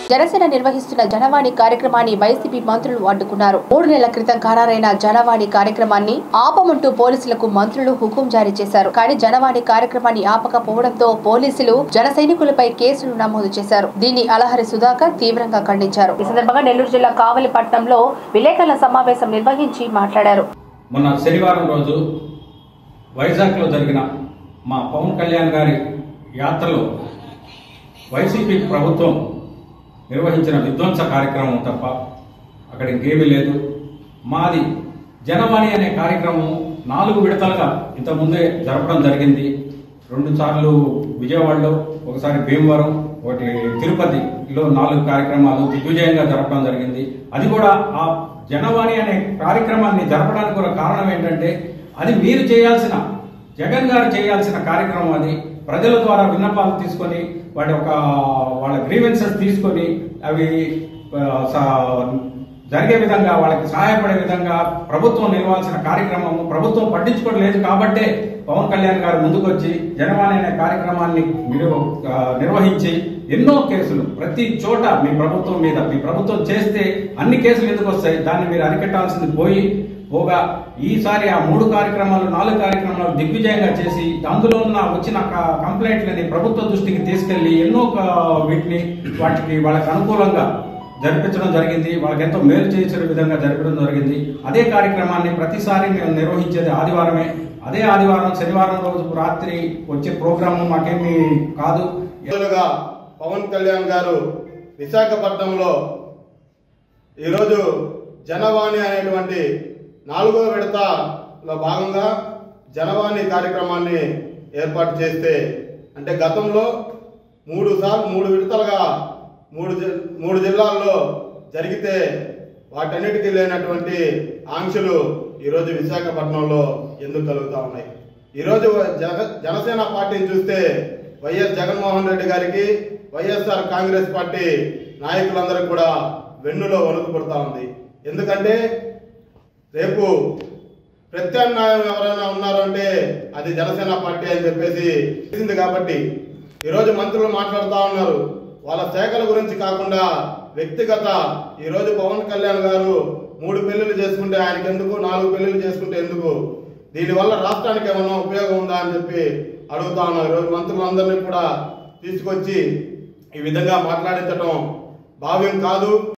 జనసేన నిర్వహిస్తున్న జనవాణి కార్యక్రమాన్ని వైసీపీ మంత్రులు అడ్డుకున్నారు మూడు నెలల క్రితం ఖరారైన జనవాణి కార్యక్రమాన్ని ఆపమంటూ పోలీసులకు మంత్రులు హుకుం జారీ చేశారు కానీ జనవాణి కార్యక్రమాన్ని ఆపకపోవడంతో పోలీసులు జన సైనికులపై కేసులు నమోదు చేశారు దీన్ని అలహరి సుధాకర్ తీవ్రంగా ఖండించారు ఈ సందర్భంగా నెల్లూరు జిల్లా కావలిపట్నంలో విలేకరుల సమావేశం నిర్వహించి మాట్లాడారు మొన్న శనివారం రోజు వైజాగ్లో జరిగిన మా పవన్ కళ్యాణ్ గారి యాత్రలో వైసీపీ ప్రభుత్వం నిర్వహించిన విధ్వంస కార్యక్రమం తప్ప అక్కడ ఇంకేమీ లేదు మాది జనవాణి అనే కార్యక్రమం నాలుగు విడతలుగా ఇంతకుముందే జరపడం జరిగింది రెండు సార్లు విజయవాడలో ఒకసారి భీమవరం ఒకటి తిరుపతిలో నాలుగు కార్యక్రమాలు దిగ్విజయంగా జరపడం జరిగింది అది కూడా ఆ జనవాణి అనే కార్యక్రమాన్ని జరపడానికి కూడా కారణం ఏంటంటే అది మీరు చేయాల్సిన జగన్ గారు చేయాల్సిన కార్యక్రమం అది ప్రజల ద్వారా విన్నపాలు తీసుకొని వాటి ఒక వాళ్ళ గ్రీవెన్సెస్ తీసుకొని అవి ఆ, స- జరిగే విధంగా వాళ్ళకి సహాయపడే విధంగా ప్రభుత్వం నిర్వాల్సిన కార్యక్రమం ప్రభుత్వం పట్టించుకోవడం లేదు కాబట్టే పవన్ కళ్యాణ్ గారు ముందుకొచ్చి జనవాణి అనే కార్యక్రమాన్ని నిర్వ- ఆ, నిర్వహించి ఎన్నో కేసులు ప్రతి చోట మీ ప్రభుత్వం మీద మీ ప్రభుత్వం చేస్తే అన్ని కేసులు ఎందుకు వస్తాయి దాన్ని మీరు అరికట్టాల్సింది పోయి పోగా ఈసారి ఆ మూడు కార్యక్రమాలు నాలుగు కార్యక్రమాలు దిగ్విజయంగా చేసి అందులో ఉన్న వచ్చిన క- కంప్లైంట్లని ప్రభుత్వ దృష్టికి తీసుకెళ్లి ఎన్నో క- వీటిని వాటికి వాళ్ళకి అనుకూలంగా జరిపించడం జరిగింది వాళ్ళకి ఎంతో మేలు చేసిన విధంగా జరపడం జరిగింది అదే కార్యక్రమాన్ని ప్రతిసారి మేము నిర్వహించేది ఆదివారమే అదే ఆదివారం శనివారం రోజు రాత్రి వచ్చే ప్రోగ్రాము మాకేమీ కాదు రోజులుగా పవన్ కళ్యాణ్ గారు విశాఖపట్నంలో ఈరోజు జనవాణి అనేటువంటి నాలుగో విడతలో భాగంగా జనవాణి కార్యక్రమాన్ని ఏర్పాటు చేస్తే అంటే గతంలో మూడు సార్లు మూడు విడతలుగా మూడు జి- మూడు జిల్లాల్లో జరిగితే వాటన్నిటికీ లేనటువంటి ఆంక్షలు ఈరోజు విశాఖపట్నంలో ఎందుకు కలుగుతా ఉన్నాయి ఈరోజు జన జనసేన పార్టీని చూస్తే వైఎస్ జగన్మోహన్ రెడ్డి గారికి వైఎస్ఆర్ కాంగ్రెస్ పార్టీ నాయకులందరికీ కూడా వెన్నులో వణుకు పుడతా ఉంది ఎందుకంటే రేపు ప్రత్యామ్నాయం ఎవరైనా ఉన్నారు అంటే అది జనసేన పార్టీ అని చెప్పేసి తెలిసింది కాబట్టి ఈరోజు మంత్రులు మాట్లాడుతూ ఉన్నారు వాళ్ళ శాఖల గురించి కాకుండా వ్యక్తిగత ఈరోజు పవన్ కళ్యాణ్ గారు మూడు పెళ్లిళ్ళు చేసుకుంటే ఆయనకి ఎందుకు నాలుగు పెళ్లిళ్ళు చేసుకుంటే ఎందుకు దీనివల్ల రాష్ట్రానికి ఏమైనా ఉపయోగం ఉందా అని చెప్పి అడుగుతా ఉన్నారు ఈరోజు మంత్రులందరినీ కూడా తీసుకొచ్చి ఈ విధంగా మాట్లాడించడం భావ్యం కాదు